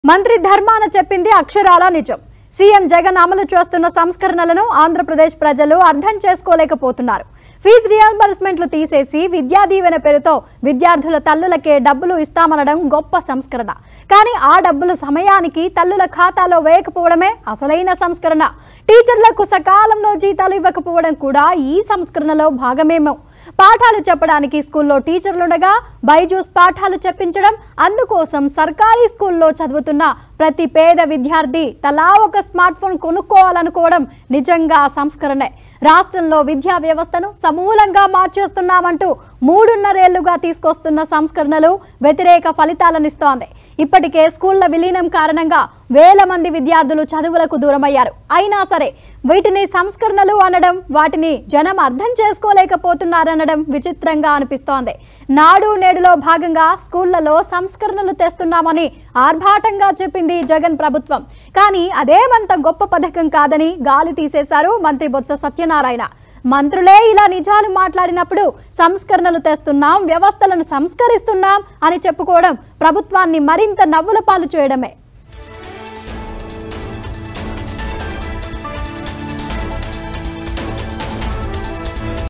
మంత్రి ధర్మాన చెప్పింది అక్షరాల నిజం సీఎం జగన్ అమలు చేస్తున్న సంస్కరణలను ఆంధ్రప్రదేశ్ ప్రజలు అర్థం చేసుకోలేకపోతున్నారు ఫీజు రియంబర్స్మెంట్లు తీసేసి విద్యా దీవెన పేరుతో విద్యార్థుల తల్లులకే డబ్బులు ఇస్తామనడం గొప్ప సంస్కరణ కానీ ఆ డబ్బులు సమయానికి తల్లుల ఖాతాలో వేయకపోవడమే అసలైన సంస్కరణ టీచర్లకు సకాలంలో జీతాలు ఇవ్వకపోవడం కూడా ఈ సంస్కరణలో భాగమేమో పాఠాలు చెప్పడానికి స్కూల్లో టీచర్లుండగా బైజూస్ పాఠాలు చెప్పించడం అందుకోసం సర్కారీ స్కూల్లో చదువుతున్న ప్రతి పేద విద్యార్థి తలా ఒక స్మార్ట్ ఫోన్ కొనుక్కోవాలనుకోవడం నిజంగా సంస్కరణే రాష్ట్రంలో విద్యా వ్యవస్థను సమూలంగా మార్చేస్తున్నామంటూ మూడున్నరేళ్లుగా తీసుకొస్తున్న సంస్కరణలు వ్యతిరేక ఫలితాలనిస్తోంది ఇప్పటికే స్కూళ్ల విలీనం కారణంగా వేల మంది విద్యార్థులు చదువులకు దూరమయ్యారు అయినా సరే వీటిని సంస్కరణలు అనడం వాటిని జనం అర్థం చేసుకోలేకపోతున్నారనడం విచిత్రంగా అనిపిస్తోంది నాడు నేడులో భాగంగా స్కూళ్లలో సంస్కరణలు తెస్తున్నామని ఆర్భాటంగా చెప్పింది జగన్ ప్రభుత్వం కానీ అదేమంత గొప్ప పథకం కాదని గాలి తీసేశారు మంత్రి బొత్స సత్యనారాయణ మంత్రులే ఇలా నిజాలు మాట్లాడినప్పుడు సంస్కరణలు తెస్తున్నాం వ్యవస్థలను సంస్కరిస్తున్నాం అని చెప్పుకోవడం ప్రభుత్వాన్ని మరింత నవ్వుల పాలు చేయడమే